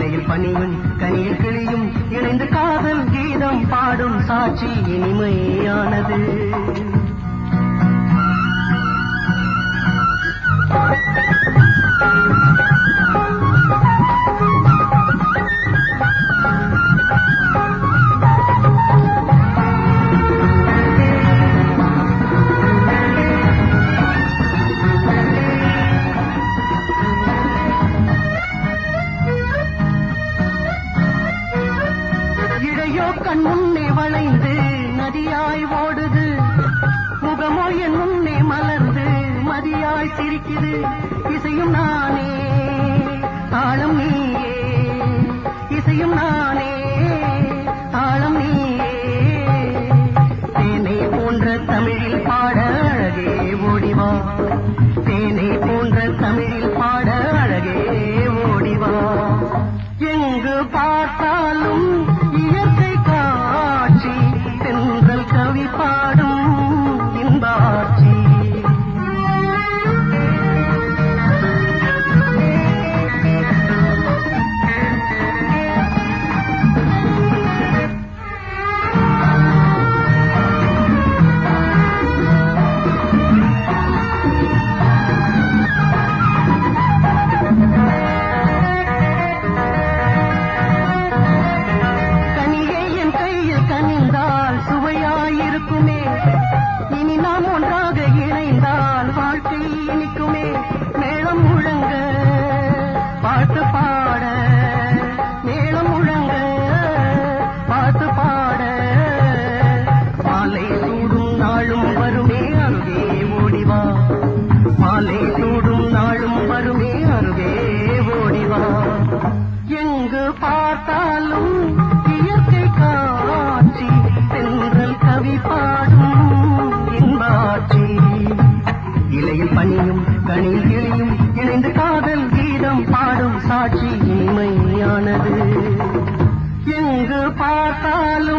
இலையில் பனியும் கனியில் கிளியும் இணைந்து காதல் கீதம் பாடும் சாட்சி இனிமையானது இடையோ கண் முன்னே வளைந்து நதியாய் ஓடுது முகமோ என் முன்னே மலர்ந்து மதியாய் சிரிக்குது இசையும் நானே தாளம் நீயே இசையும் நானே தாளம் நீயே தேனை போன்ற தமிழில் பாட அழகே ஓடிவா தேனை போன்ற தமிழில் பாட அழகே ஓடிவா எங்கு பார்த்தாலும் இயற்கை காட்சி தென்றல் கவி பாடும் இன்பாட்சி கனியே என் கையில் கனிந்தால் சுவையாயிருக்குமே இனி நாம் ஒன்றாக இணைந்தால் வாழ்க்கை இனிக்குமே மேளம் முழங்க பாட்டு பாட மேளம் முழங்க பாட்டு பாட மாலை சூடும் நாளும் வருமே அருகே ஓடிவா மாலை சூடும் நாளும் வருமே அருகே ஓடிவா எங்கு பார்த்தாலும் இயற்கை காட்சி தென்றல் கவி பாடும் இன்பாட்சி இலையில் பனியும் கனியில் கிளியும் இணைந்து காதல் கீதம் பாடும் சாட்சி இனிமையானது எங்கு பார்த்தாலும்